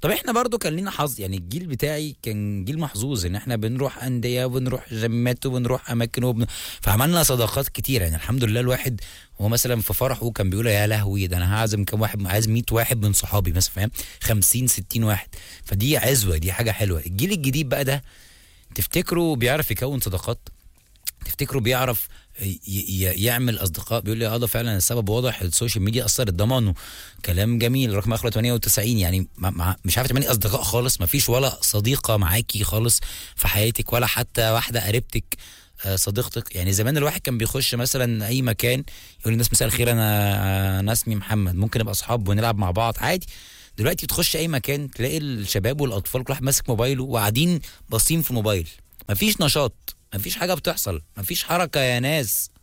طب احنا برضو كان لينا حظ يعني الجيل بتاعي كان جيل محظوظ ان احنا بنروح انديه وبنروح جيمات وبنروح اماكن وبن... فعملنا صداقات كتيره يعني الحمد لله الواحد هو مثلا في فرحه كان بيقول يا لهوي ده انا هعزم كام واحد عايز 100 واحد من صحابي مثلا فاهم 50 60 واحد فدي عزوه دي حاجه حلوه الجيل الجديد بقى ده تفتكروا بيعرف يكون صداقات تفتكروا بيعرف ي- ي- يعمل اصدقاء بيقول لي اه ده فعلا السبب واضح السوشيال ميديا اثرت ضمانه كلام جميل رقم اخره 98 يعني ما ما مش عارف تعملي اصدقاء خالص ما فيش ولا صديقه معاكي خالص في حياتك ولا حتى واحده قريبتك آه، صديقتك يعني زمان الواحد كان بيخش مثلا اي مكان يقول للناس مساء الخير انا انا اسمي محمد ممكن نبقى اصحاب ونلعب مع بعض عادي دلوقتي تخش اي مكان تلاقي الشباب والاطفال كل واحد ماسك موبايله وقاعدين باصين في موبايل مفيش نشاط مفيش حاجه بتحصل مفيش حركه يا ناس